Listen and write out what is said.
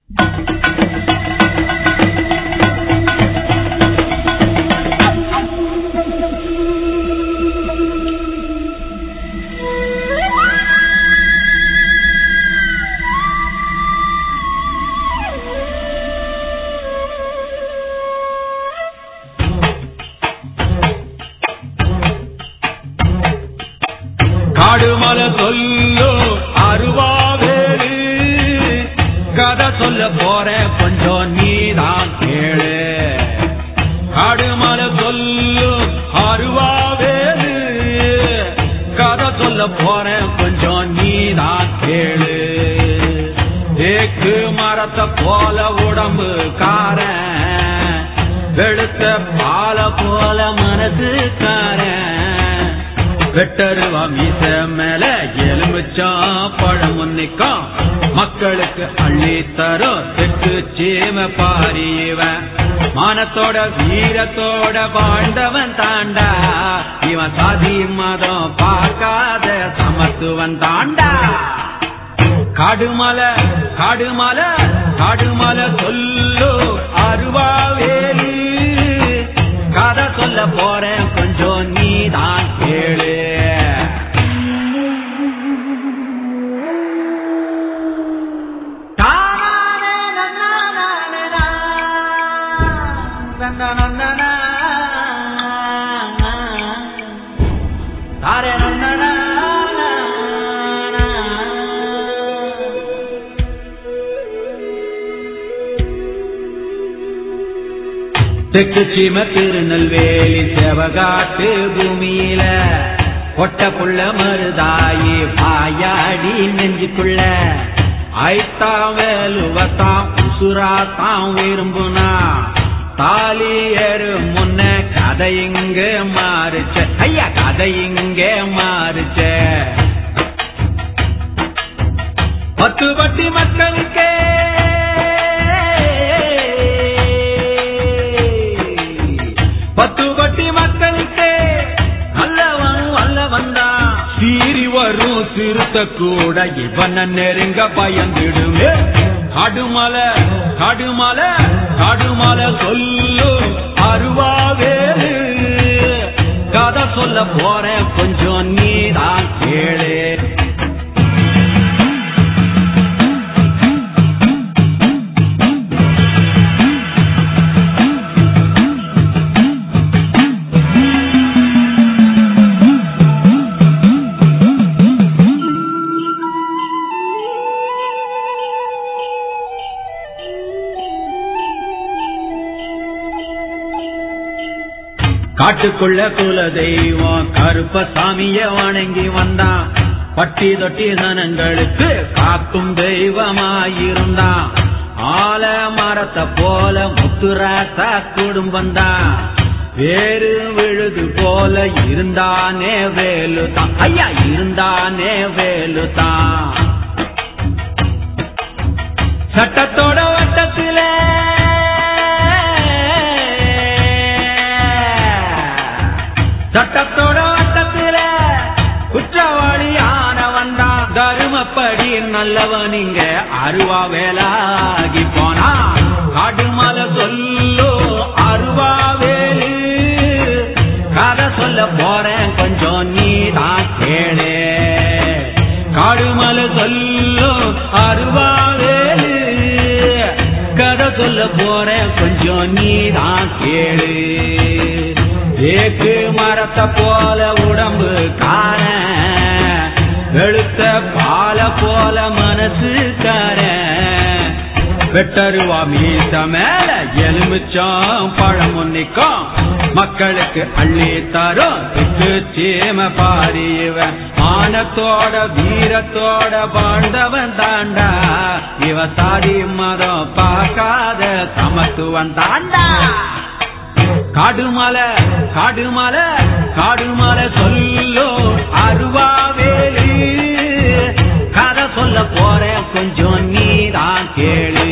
காடுமல சொல்லு அருவாவேலு கதை சொல்ல போற கொஞ்சம் நீதான் கேளு காடுமல சொல்லு அருவாவேலு கதை சொல்ல போற கொஞ்சம் நீதான் கேளு தேக்கு மரத்தை போல உடம்பு காரன் வெளுத்த பால போல மனசுக்காரன் வெட்டருவா மீச மேல எலுமிச்சம் பழம் நிக்கும் மக்களுக்கு அள்ளி தரும் தெற்கு சீம பாரியவன் மானத்தோட வீரத்தோட வாழ்ந்தவன் தாண்டா இவன் சாதி மதம் பார்க்காத சமத்துவன் தாண்டா காடுமல காடுமல காடுமல சொல்லு அருவாவேலி கதை சொல்ல போறேன் கொஞ்சம் நீதான் கேளு தானானே நன்னானானே நான். நன்னநன்னனா. தாரே நன்னனா. தெற்கு சீம திருநெல்வேலி செவகாட்டு பூமியில கொட்ட புள்ள மருதாயி பாயாடி நெஞ்சுக்குள்ள ஐத்தாம் வேலுவத்தாம் உசுராத்தாம் விரும்புனா தாலி ஏறு முன்ன கதை இங்க மாறுச்ச ஐயா கதை இங்க மாறுச்ச பத்து பட்டி மக்களுக்கே பத்து பட்டி மக்களுக்கே நல்லவன் வல்லவன் தான் சீறி வரும் சிறுத்த கூட இவன நெருங்க பயந்துடுமே காடுமலை காடுமலை காடுமலை சொல்லு அருவாவேலு கதை சொல்ல போறேன் கொஞ்சம் நீதான் கேளு காட்டுக்குள்ள குல தெய்வம் கருப்பசாமிய வணங்கி வந்தான் பட்டி தொட்டி தனங்களுக்கு காக்கும் தெய்வமாயிருந்தான் ஆல மரத்தை போல முத்துராசா குடும்பம் தான் வேறு விழுது போல இருந்தானே வேலுதான் ஐயா இருந்தானே வேலுதான் சட்டத்தோட வட்டத்தில சட்டத்தோட வட்டத்தில குற்றவாளி ஆனவன் தான் தருமப்படி நல்லவன் இங்க அருவா வேலாகி போனா காடுமலை சொல்லோ அருவா வேலு கதை சொல்ல போறேன் கொஞ்சம் நீதான் கேளு காடுமலை சொல்லோ அருவா வேலு கதை சொல்ல போறேன் கொஞ்சம் நீதான் கேளு தேக்கு மரத்தை போல உடம்பு கார வெளுத்த பால போல மனசு கார வெட்டருவா மீச மேல எலுமிச்சம் பழம் நிக்கும் மக்களுக்கு அள்ளி தரும் திக்கு சீம பாரியவன் ஆனத்தோட வீரத்தோட வாழ்ந்தவன் தாண்டா இவ சாதி மதம் பார்க்காத சமத்துவன் தாண்டா காடுமலை காடுமலை காடுமலை சொல்லோ அருவாவேலு கதை சொல்ல போறேன் கொஞ்சம் நீதான் கேளு